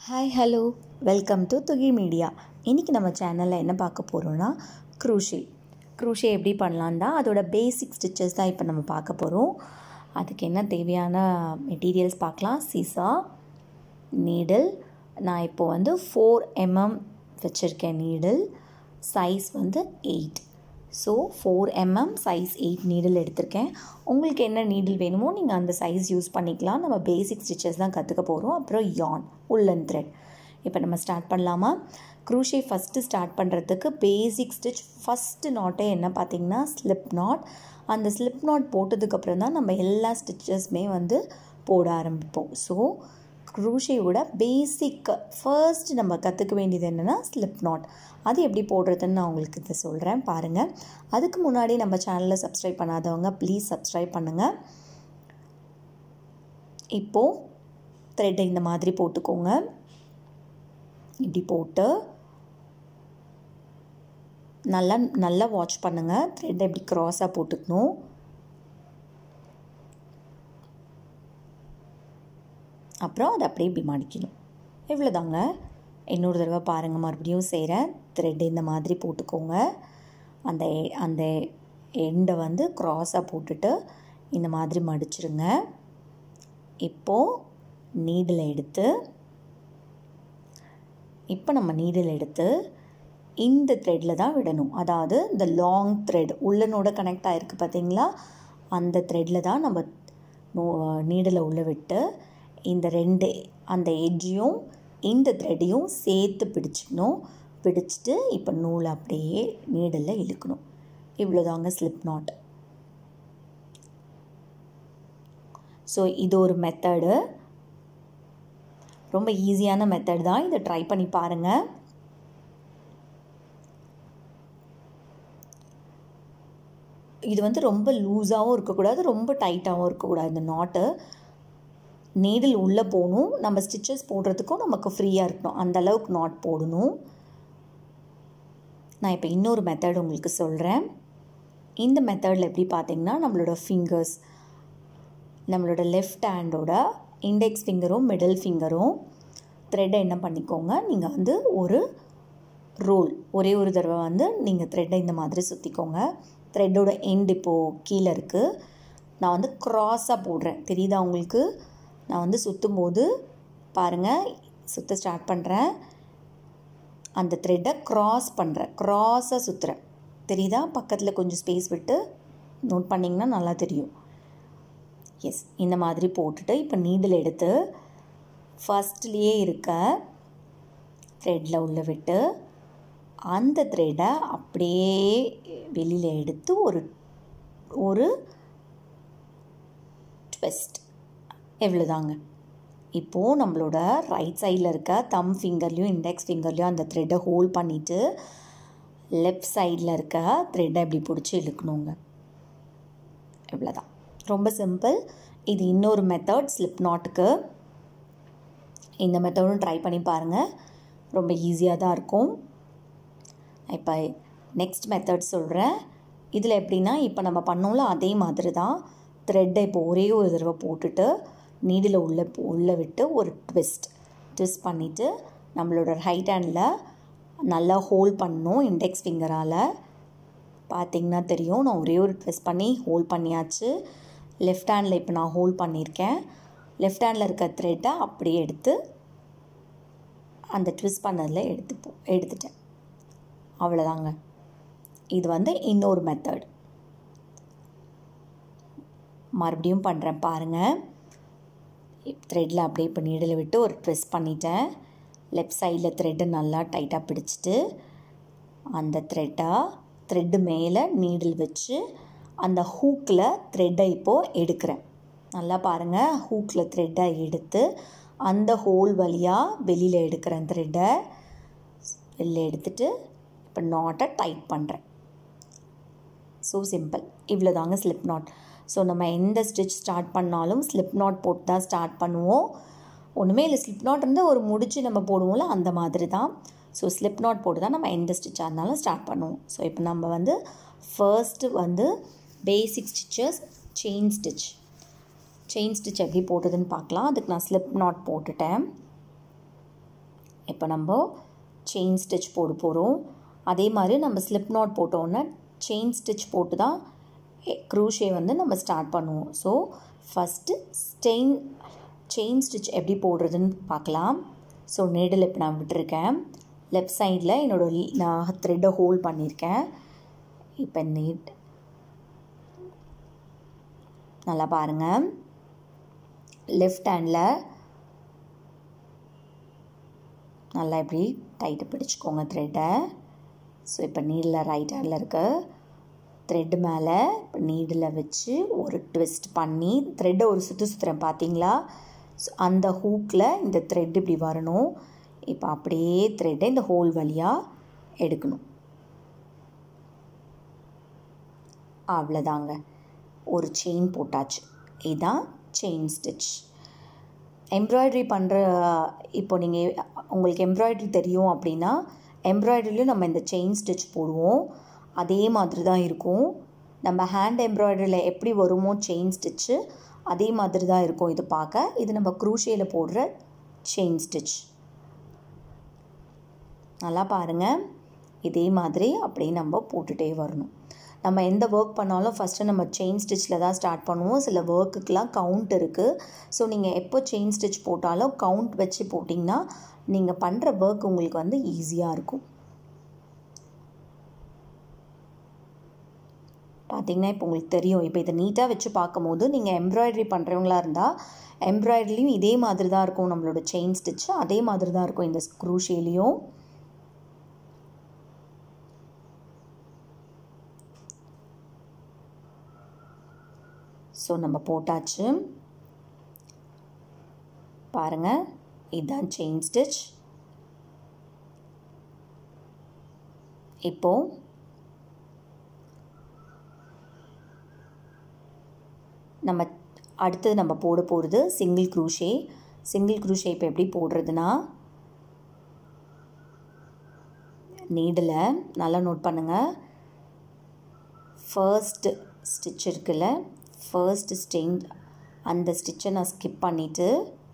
hi hello welcome to Thugi media இன்றைக்கி நம்ம சேனலில் என்ன பார்க்க போகிறோன்னா க்ரூஷே க்ரூஷே எப்படி பண்ணலான் தான் அதோட பேசிக் ஸ்டிச்சஸ் தான் இப்போ நம்ம பார்க்க போகிறோம் அதுக்கு என்ன தேவையான மெட்டீரியல்ஸ் பார்க்கலாம் சீசா நீடில் நான் இப்போ வந்து ஃபோர் எம்எம் வச்சுருக்கேன் நீடில் சைஸ் வந்து eight so four mm size eight needle எடுத்திருக்கேன் உங்களுக்கு என்ன நீடில் வேணுமோ நீங்கள் அந்த சைஸ் யூஸ் பண்ணிக்கலாம் நம்ம பேசிக் ஸ்டிச்சஸ் தான் கற்றுக்க போகிறோம் அப்புறம் யான் உள்ளன் த்ரெட் இப்போ நம்ம ஸ்டார்ட் பண்ணலாமா க்ரூஷே ஃபஸ்ட்டு ஸ்டார்ட் பண்ணுறதுக்கு பேசிக் ஸ்டிச் ஃபஸ்ட்டு நாட்டே என்ன பார்த்தீங்கன்னா ஸ்லிப் நாட் அந்த ஸ்லிப் நாட் போட்டதுக்கப்புறம் தான் நம்ம எல்லா ஸ்டிச்சஸுமே வந்து போட ஆரம்பிப்போம் ஸோ க்ரூஷேயோட பேசிக் ஃபர்ஸ்ட் நம்ம கற்றுக்க வேண்டியது என்னென்னா ஸ்லிப் நாட் அது எப்படி போடுறதுன்னு நான் உங்களுக்கு இதை சொல்கிறேன் பாருங்கள் அதுக்கு முன்னாடி நம்ம சேனலை சப்ஸ்கிரைப் பண்ணாதவங்க ப்ளீஸ் சப்ஸ்கிரைப் பண்ணுங்கள் இப்போது த்ரெட்டை இந்த மாதிரி போட்டுக்கோங்க இப்படி போட்டு நல்லா நல்லா வாட்ச் பண்ணுங்கள் த்ரெட்டை இப்படி க்ராஸாக போட்டுக்கணும் அப்புறம் அதை அப்படியே இப்படி மடிக்கணும் இவ்வளோதாங்க இன்னொரு தடவை பாருங்கள் மறுபடியும் செய்கிறேன் த்ரெட் இந்த மாதிரி போட்டுக்கோங்க அந்த அந்த எண்டை வந்து க்ராஸாக போட்டுட்டு இந்த மாதிரி மடிச்சிருங்க இப்போது நீடில் எடுத்து இப்போ நம்ம நீடில் எடுத்து இந்த த்ரெட்டில் தான் விடணும் அதாவது இந்த லாங் த்ரெட் உள்ளனோட கனெக்ட் ஆகிருக்கு பார்த்தீங்களா அந்த த்ரெட்டில் தான் நம்ம நீடில் உள்ளே விட்டு இந்த ரெண்டு அந்த எட்ஜையும் இந்த த்ரெட்டையும் சேர்த்து பிடிச்சிக்கணும் பிடிச்சிட்டு இப்போ நூலை அப்படியே நீடலில் இழுக்கணும் இவ்வளோதாங்க ஸ்லிப் நாட் ஸோ இது ஒரு மெத்தடு ரொம்ப ஈஸியான மெத்தட் தான் இதை ட்ரை பண்ணி பாருங்கள் இது வந்து ரொம்ப லூஸாகவும் இருக்கக்கூடாது ரொம்ப டைட்டாகவும் இருக்கக்கூடாது இந்த நாட்டு நீடில் உள்ளே போகணும் நம்ம ஸ்டிச்சஸ் போடுறதுக்கும் நமக்கு ஃப்ரீயாக இருக்கணும் அந்த அளவுக்கு நாட் போடணும் நான் இப்போ இன்னொரு மெத்தட் உங்களுக்கு சொல்கிறேன் இந்த மெத்தடில் எப்படி பார்த்தீங்கன்னா நம்மளோட ஃபிங்கர்ஸ் நம்மளோட லெஃப்ட் ஹேண்டோட இண்டெக்ஸ் ஃபிங்கரும் மிடில் ஃபிங்கரும் த்ரெட்டை என்ன பண்ணிக்கோங்க நீங்கள் வந்து ஒரு ரோல் ஒரே ஒரு தடவை வந்து நீங்கள் த்ரெட்டை இந்த மாதிரி சுற்றிக்கோங்க த்ரெட்டோட எண்ட் இப்போது கீழே இருக்குது நான் வந்து க்ராஸாக போடுறேன் தெரியுதா உங்களுக்கு நான் வந்து சுற்றும் போது பாருங்கள் சுற்ற ஸ்டார்ட் பண்ணுறேன் அந்த த்ரெட்டை க்ராஸ் பண்ணுறேன் க்ராஸாக சுற்றுறேன் தெரியுதா பக்கத்தில் கொஞ்சம் ஸ்பேஸ் விட்டு நோட் பண்ணிங்கன்னா நல்லா தெரியும் எஸ் இந்த மாதிரி போட்டுட்டு இப்போ நீடில் எடுத்து ஃபஸ்ட்லேயே இருக்க த்ரெட்டில் உள்ள விட்டு அந்த த்ரெட்டை அப்படியே வெளியில் எடுத்து ஒரு ஒரு ட்விஸ்ட் எவ்வளோதாங்க இப்போது நம்மளோட ரைட் சைடில் இருக்க தம் ஃபிங்கர்லேயும் இண்டெக்ஸ் ஃபிங்கர்லேயும் அந்த த்ரெட்டை ஹோல்ட் பண்ணிவிட்டு லெஃப்ட் சைடில் இருக்க த்ரெட்டை இப்படி பிடிச்சி இழுக்கணுங்க இவ்வளோதான் ரொம்ப சிம்பிள் இது இன்னொரு மெத்தட் ஸ்லிப் நாட்டுக்கு இந்த மெத்தடும் ட்ரை பண்ணி பாருங்கள் ரொம்ப ஈஸியாக தான் இருக்கும் இப்போ நெக்ஸ்ட் மெத்தட் சொல்கிறேன் இதில் எப்படின்னா இப்போ நம்ம பண்ணோம்ல அதே மாதிரி தான் த்ரெட்டை இப்போ ஒரே ஒரு தடவை போட்டுட்டு நீடில் உள்ளே உள்ளே விட்டு ஒரு ட்விஸ்ட் ட்விஸ்ட் பண்ணிவிட்டு நம்மளோட ரைட் ஹேண்டில் நல்லா ஹோல்ட் பண்ணணும் இண்டெக்ஸ் ஃபிங்கரால் பார்த்திங்கன்னா தெரியும் நான் ஒரே ஒரு ட்விஸ்ட் பண்ணி ஹோல்ட் பண்ணியாச்சு லெஃப்ட் ஹேண்டில் இப்போ நான் ஹோல்ட் பண்ணியிருக்கேன் லெஃப்ட் ஹேண்டில் இருக்க த்ரெட்டை அப்படியே எடுத்து அந்த ட்விஸ்ட் பண்ணதில் எடுத்துப்போம் எடுத்துட்டேன் அவ்வளோதாங்க இது வந்து இன்னொரு மெத்தட் மறுபடியும் பண்ணுறேன் பாருங்கள் த்ரெட்டில் அப்படியே இப்போ நீடில் விட்டு ஒரு ட்ரெஸ் பண்ணிட்டேன் லெஃப்ட் சைடில் த்ரெட்டை நல்லா டைட்டாக பிடிச்சிட்டு அந்த த்ரெட்டை த்ரெட்டு மேலே நீடில் வச்சு அந்த ஹூக்கில் த்ரெட்டை இப்போது எடுக்கிறேன் நல்லா பாருங்கள் ஹூக்கில் த்ரெட்டை எடுத்து அந்த ஹோல் வழியாக வெளியில் எடுக்கிறேன் த்ரெட்டை வெளியில் எடுத்துட்டு இப்போ நாட்டை டைட் பண்ணுறேன் ஸோ சிம்பிள் இவ்வளோ தாங்க ஸ்லிப் நாட் ஸோ நம்ம எந்த ஸ்டிச் ஸ்டார்ட் பண்ணாலும் ஸ்லிப் நாட் போட்டு தான் ஸ்டார்ட் பண்ணுவோம் ஒன்றுமே இல்லை ஸ்லிப் நாட் இருந்தால் ஒரு முடிச்சு நம்ம போடுவோம்ல அந்த மாதிரி தான் ஸோ ஸ்லிப் நாட் போட்டு தான் நம்ம எந்த ஸ்டிச்சாக இருந்தாலும் ஸ்டார்ட் பண்ணுவோம் ஸோ இப்போ நம்ம வந்து ஃபர்ஸ்ட்டு வந்து basic stitches chain stitch chain stitch எப்படி போட்டதுன்னு பார்க்கலாம் அதுக்கு நான் ஸ்லிப் நாட் போட்டுட்டேன் இப்போ நம்ம செயின் ஸ்டிச் போட போகிறோம் அதே மாதிரி நம்ம ஸ்லிப் நாட் போட்டோன்னே செயின் ஸ்டிச் போட்டு தான் க்ரூஷே வந்து நம்ம ஸ்டார்ட் பண்ணுவோம் ஸோ ஃபஸ்ட்டு ஸ்டெயின் செயின் ஸ்டிச் எப்படி போடுறதுன்னு பார்க்கலாம் ஸோ நீடில் இப்போ நான் விட்டுருக்கேன் லெஃப்ட் சைடில் என்னோடய நான் த்ரெட்டை ஹோல்ட் பண்ணியிருக்கேன் இப்போ நீட் நல்லா பாருங்கள் லெஃப்ட் ஹேண்டில் நல்லா இப்படி டைட்டு பிடிச்சிக்கோங்க த்ரெட்டை ஸோ இப்போ நீடில் ரைட் ஹேண்டில் இருக்க த்ரெட்டு மேலே இப்போ நீடில் வச்சு ஒரு ட்விஸ்ட் பண்ணி த்ரெட்டை ஒரு சுற்று சுற்றுறேன் பார்த்தீங்களா ஸோ அந்த ஹூக்கில் இந்த த்ரெட் இப்படி வரணும் இப்போ அப்படியே த்ரெட்டை இந்த ஹோல் வழியாக எடுக்கணும் அவ்வளோதாங்க ஒரு செயின் போட்டாச்சு இதுதான் செயின் ஸ்டிச் எம்ப்ராய்டரி பண்ணுற இப்போ நீங்கள் உங்களுக்கு எம்ப்ராய்டரி தெரியும் அப்படின்னா எம்ப்ராய்டரிலையும் நம்ம இந்த செயின் ஸ்டிச் போடுவோம் அதே மாதிரி தான் இருக்கும் நம்ம ஹேண்ட் எம்ப்ராய்டரியில் எப்படி வருமோ செயின் ஸ்டிச்சு அதே மாதிரி தான் இருக்கும் இது பார்க்க இது நம்ம க்ரூஷியில் போடுற செயின் ஸ்டிச் நல்லா பாருங்கள் இதே மாதிரி அப்படியே நம்ம போட்டுகிட்டே வரணும் நம்ம எந்த ஒர்க் பண்ணாலும் ஃபஸ்ட்டு நம்ம செயின் ஸ்டிச்சில் தான் ஸ்டார்ட் பண்ணுவோம் சில ஒர்க்குக்கெலாம் கவுண்ட் இருக்குது ஸோ நீங்கள் எப்போ செயின் ஸ்டிச் போட்டாலும் கவுண்ட் வச்சு போட்டிங்கன்னா நீங்கள் பண்ணுற ஒர்க் உங்களுக்கு வந்து ஈஸியாக இருக்கும் பார்த்தீங்கன்னா இப்போ உங்களுக்கு தெரியும் இப்போ இதை நீட்டாக வச்சு பார்க்கும்போது நீங்கள் எம்ப்ராய்டரி பண்ணுறவங்களா இருந்தால் எம்ப்ராய்டரிலையும் இதே மாதிரி தான் இருக்கும் நம்மளோட செயின் ஸ்டிச்சு அதே மாதிரி தான் இருக்கும் இந்த க்ரூஷேலையும் ஸோ நம்ம போட்டாச்சு பாருங்கள் இதுதான் செயின் ஸ்டிச் இப்போது நம்ம அடுத்தது நம்ம போட போகிறது சிங்கிள் க்ரூஷே சிங்கிள் க்ரூஷே இப்போ எப்படி போடுறதுனா நீடில் நல்லா நோட் பண்ணுங்கள் ஃபர்ஸ்ட் ஸ்டிச் இருக்குல்ல ஃபர்ஸ்ட் ஸ்டெயின் அந்த ஸ்டிச்சை நான் ஸ்கிப் பண்ணிவிட்டு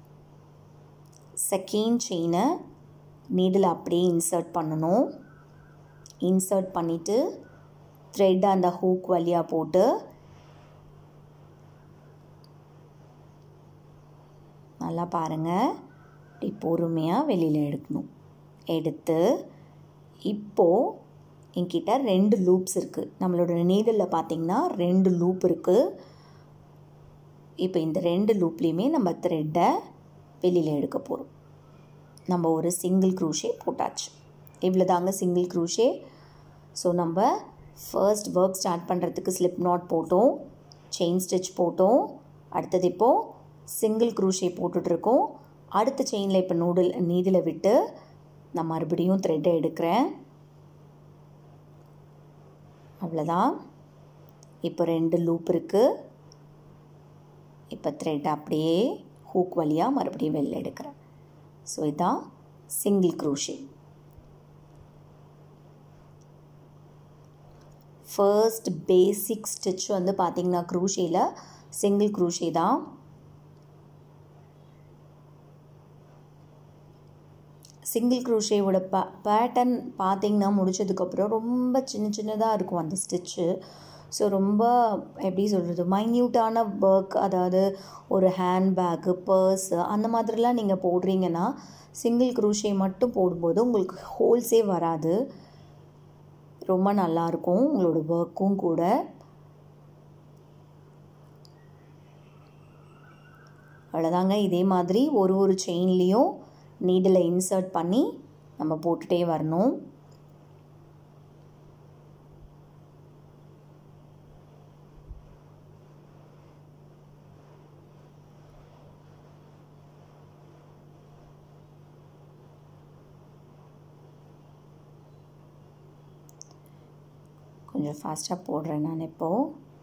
செகண்ட் செயினை நீடில் அப்படியே இன்சர்ட் பண்ணணும் இன்சர்ட் பண்ணிவிட்டு த்ரெட் அந்த ஹூக் வழியாக போட்டு நல்லா பாருங்கள் இப்படி பொறுமையாக வெளியில் எடுக்கணும் எடுத்து இப்போது என்கிட்ட ரெண்டு லூப்ஸ் இருக்குது நம்மளோட நீடலில் பார்த்திங்கன்னா ரெண்டு லூப் இருக்குது இப்போ இந்த ரெண்டு லூப்லேயுமே நம்ம த்ரெட்டை வெளியில் எடுக்க போகிறோம் நம்ம ஒரு சிங்கிள் க்ரூஷே போட்டாச்சு இவ்வளோ தாங்க சிங்கிள் க்ரூஷே ஸோ நம்ம ஃபர்ஸ்ட் ஒர்க் ஸ்டார்ட் பண்ணுறதுக்கு ஸ்லிப் நாட் போட்டோம் செயின் ஸ்டிச் போட்டோம் அடுத்தது இப்போது சிங்கிள் க்ரூஷே போட்டுட்ருக்கோம் அடுத்த செயினில் இப்போ நூடில் நீடில் விட்டு நான் மறுபடியும் த்ரெட்டை எடுக்கிறேன் அவ்வளோதான் இப்போ ரெண்டு லூப் இருக்குது இப்போ த்ரெட் அப்படியே ஹூக் வழியாக மறுபடியும் வெளில எடுக்கிறேன் ஸோ இதுதான் single crochet first basic stitch வந்து பார்த்திங்கன்னா க்ரூஷேயில் சிங்கிள் க்ரூஷே தான் சிங்கிள் க்ரூஷேவோட ப பேட்டர்ன் பார்த்திங்கன்னா முடிச்சதுக்கப்புறம் ரொம்ப சின்ன சின்னதாக இருக்கும் அந்த ஸ்டிச்சு ஸோ ரொம்ப எப்படி சொல்கிறது மைன்யூட்டான ஒர்க் அதாவது ஒரு ஹேண்ட்பேக்கு பர்ஸு அந்த மாதிரிலாம் நீங்கள் போடுறீங்கன்னா சிங்கிள் க்ரூஷே மட்டும் போடும்போது உங்களுக்கு ஹோல்ஸே வராது ரொம்ப நல்லாயிருக்கும் உங்களோட ஒர்க்கும் கூட அவ்வளோதாங்க இதே மாதிரி ஒரு ஒரு செயின்லேயும் நீடில் இன்சர்ட் பண்ணி நம்ம போட்டுகிட்டே வரணும் கொஞ்சம் ஃபாஸ்ட்டாக போடுறேன் நான் இப்போது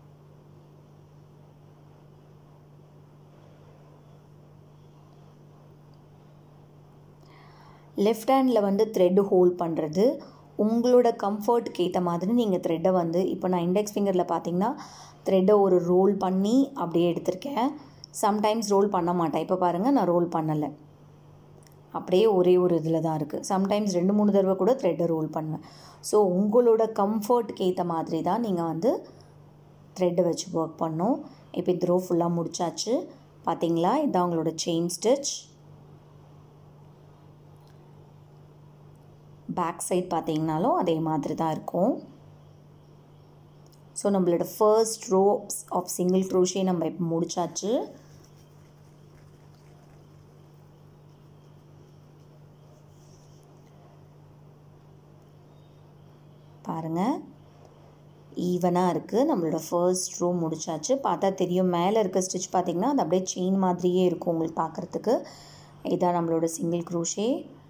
லெஃப்ட் ஹேண்டில் வந்து த்ரெட்டு ஹோல்ட் பண்ணுறது உங்களோட கம்ஃபர்ட்டுக்கு ஏற்ற மாதிரி நீங்கள் த்ரெட்டை வந்து இப்போ நான் இண்டெக்ஸ் ஃபிங்கரில் பார்த்தீங்கன்னா த்ரெட்டை ஒரு ரோல் பண்ணி அப்படியே எடுத்திருக்கேன் சம்டைம்ஸ் ரோல் பண்ண மாட்டேன் இப்போ பாருங்கள் நான் ரோல் பண்ணலை அப்படியே ஒரே ஒரு இதில் தான் இருக்குது சம்டைம்ஸ் ரெண்டு மூணு தடவை கூட த்ரெட்டை ரோல் பண்ணுவேன் ஸோ உங்களோட கம்ஃபர்ட்டுக்கு ஏற்ற மாதிரி தான் நீங்கள் வந்து த்ரெட்டை வச்சு ஒர்க் பண்ணணும் இப்போ இந்த ரோ ஃபுல்லாக முடிச்சாச்சு பார்த்தீங்களா இதான் உங்களோட செயின் ஸ்டிச் பேக் சைட் பார்த்தீங்கனாலும் அதே மாதிரி தான் இருக்கும் ஸோ நம்மளோட first row of single crochet நம்ம இப்போ முடிச்சாச்சு பாருங்கள் ஈவனாக இருக்குது நம்மளோட ஃபர்ஸ்ட் ரோ முடிச்சாச்சு பார்த்தா தெரியும் மேலே இருக்க ஸ்டிச் பார்த்திங்கன்னா அது அப்படியே செயின் மாதிரியே இருக்கும் உங்களுக்கு பார்க்குறதுக்கு இதான் நம்மளோட சிங்கிள் க்ரூஷே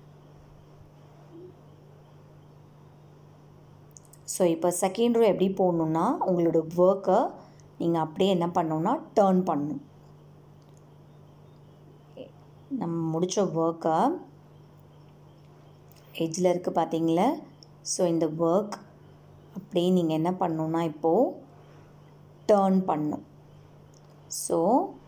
ஸோ இப்போ செகண்ட் ரோ எப்படி போடணுன்னா உங்களோட ஒர்க்கை நீங்கள் அப்படியே என்ன பண்ணணுன்னா டேர்ன் பண்ணணும் நம்ம முடித்த ஒர்க்கை எஜ்ஜில் இருக்குது பார்த்தீங்களா ஸோ இந்த ஒர்க் அப்படியே நீங்கள் என்ன பண்ணணுன்னா இப்போது டேர்ன் பண்ணும் ஸோ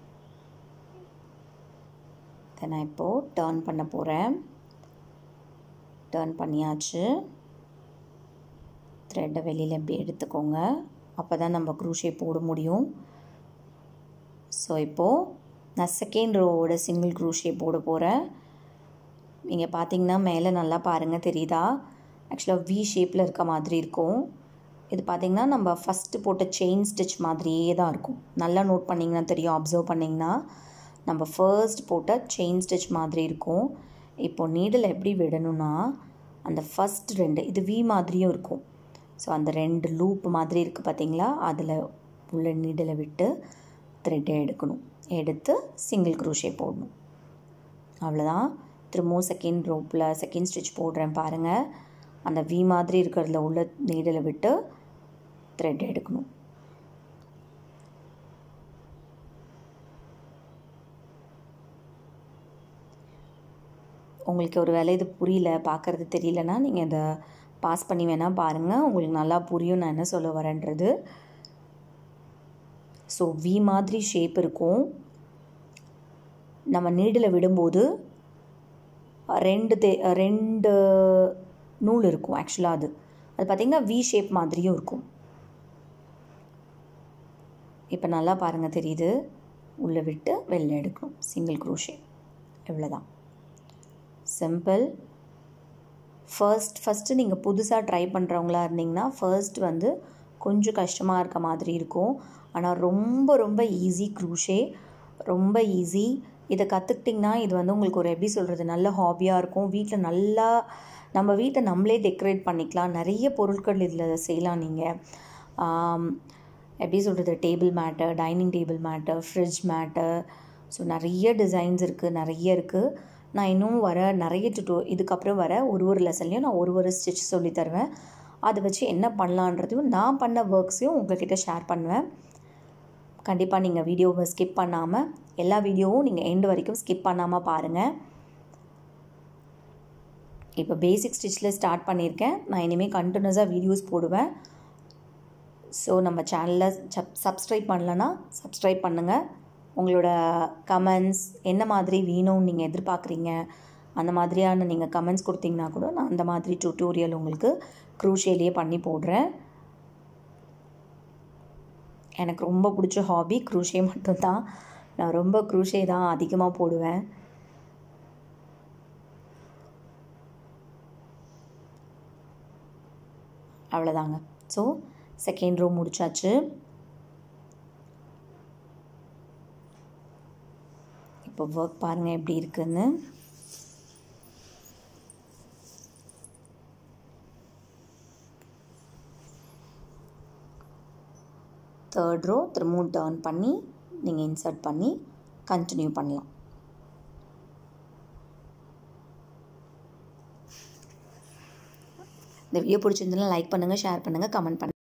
இதை நான் இப்போது டேர்ன் பண்ண போகிறேன் டேர்ன் பண்ணியாச்சு த்ரெட்டை வெளியில் எப்படி எடுத்துக்கோங்க அப்போ தான் நம்ம க்ரூஷே போட முடியும் ஸோ இப்போது நான் செகண்ட் ரோவோட சிங்கிள் க்ரூஷே போட போகிறேன் நீங்கள் பார்த்தீங்கன்னா மேலே நல்லா பாருங்கள் தெரியுதா ஆக்சுவலாக வி ஷேப்பில் இருக்க மாதிரி இருக்கும் இது பார்த்திங்கன்னா நம்ம ஃபஸ்ட்டு போட்ட செயின் ஸ்டிச் மாதிரியே தான் இருக்கும் நல்லா நோட் பண்ணிங்கன்னா தெரியும் அப்சர்வ் பண்ணிங்கன்னா நம்ம ஃபர்ஸ்ட் போட்ட செயின் ஸ்டிச் மாதிரி இருக்கும் இப்போது நீடில் எப்படி விடணும்னா அந்த ஃபஸ்ட் ரெண்டு இது வி மாதிரியும் இருக்கும் ஸோ அந்த ரெண்டு லூப் மாதிரி இருக்குது பார்த்தீங்களா அதில் உள்ள நீடில் விட்டு த்ரெட்டை எடுக்கணும் எடுத்து சிங்கிள் க்ரூஷே போடணும் அவ்வளோதான் திரும்பவும் செகண்ட் ரோப்பில் செகண்ட் ஸ்டிச் போடுறேன் பாருங்கள் அந்த வி மாதிரி இருக்கிறதுல உள்ள நீடில் விட்டு த்ரெட் எடுக்கணும் உங்களுக்கு ஒரு வேலை இது புரியல பார்க்குறது தெரியலனா நீங்கள் இதை பாஸ் பண்ணி வேணால் பாருங்கள் உங்களுக்கு நல்லா புரியும் நான் என்ன சொல்ல வரேன்றது ஸோ வி மாதிரி ஷேப் இருக்கும் நம்ம நீடில் விடும்போது ரெண்டு தே ரெண்டு நூல் இருக்கும் ஆக்சுவலாக அது அது பார்த்திங்கன்னா வி ஷேப் மாதிரியும் இருக்கும் இப்போ நல்லா பாருங்கள் தெரியுது உள்ளே விட்டு வெளில எடுக்கணும் சிங்கிள் க்ரூஷே இவ்வளோதான் சிம்பிள் ஃபர்ஸ்ட் ஃபஸ்ட்டு நீங்கள் புதுசாக ட்ரை பண்ணுறவங்களா இருந்தீங்கன்னா ஃபர்ஸ்ட் வந்து கொஞ்சம் கஷ்டமாக இருக்க மாதிரி இருக்கும் ஆனால் ரொம்ப ரொம்ப ஈஸி க்ரூஷே ரொம்ப ஈஸி இதை கற்றுக்கிட்டிங்கன்னா இது வந்து உங்களுக்கு ஒரு எப்படி சொல்கிறது நல்ல ஹாபியாக இருக்கும் வீட்டில் நல்லா நம்ம வீட்டை நம்மளே டெக்கரேட் பண்ணிக்கலாம் நிறைய பொருட்கள் இதில் செய்யலாம் நீங்கள் எப்படி சொல்கிறது table matter dining table matter fridge matter so நிறைய டிசைன்ஸ் இருக்குது நிறைய இருக்குது நான் இன்னும் வர நிறைய டுட்டோ இதுக்கப்புறம் வர ஒரு ஒரு லெசன்லையும் நான் ஒரு ஒரு ஸ்டிச் சொல்லி தருவேன் அதை வச்சு என்ன பண்ணலான்றதையும் நான் பண்ண ஒர்க்ஸையும் உங்கள்கிட்ட ஷேர் பண்ணுவேன் கண்டிப்பாக நீங்கள் வீடியோவை ஸ்கிப் பண்ணாமல் எல்லா வீடியோவும் நீங்கள் எண்டு வரைக்கும் ஸ்கிப் பண்ணாமல் பாருங்கள் இப்போ பேசிக் ஸ்டிச்சில் ஸ்டார்ட் பண்ணியிருக்கேன் நான் இனிமேல் கண்டினியூஸாக வீடியோஸ் போடுவேன் ஸோ நம்ம சேனலில் சப் சப்ஸ்கிரைப் பண்ணலன்னா சப்ஸ்கிரைப் பண்ணுங்கள் உங்களோட கமெண்ட்ஸ் என்ன மாதிரி வேணும்னு நீங்கள் எதிர்பார்க்குறீங்க அந்த மாதிரியான நீங்கள் கமெண்ட்ஸ் கொடுத்தீங்கன்னா கூட நான் அந்த மாதிரி டியூட்டோரியல் உங்களுக்கு க்ரூஷியலையே பண்ணி போடுறேன் எனக்கு ரொம்ப பிடிச்ச ஹாபி க்ரூஷே மட்டும்தான் நான் ரொம்ப க்ரூஷே தான் அதிகமாக போடுவேன் அவ்வளோதாங்க ஸோ செகண்ட் ரோ முடிச்சாச்சு இப்போ ஒர்க் பாருங்கள் எப்படி இருக்குன்னு தேர்ட் ரோ திரும்பவும் டேர்ன் பண்ணி நீங்கள் இன்சர்ட் பண்ணி கண்டினியூ பண்ணலாம் இந்த வீடியோ பிடிச்சிருந்ததுன்னா லைக் பண்ணுங்கள் ஷேர் பண்ணுங்கள் கமெண்ட் பண்ணுங்கள்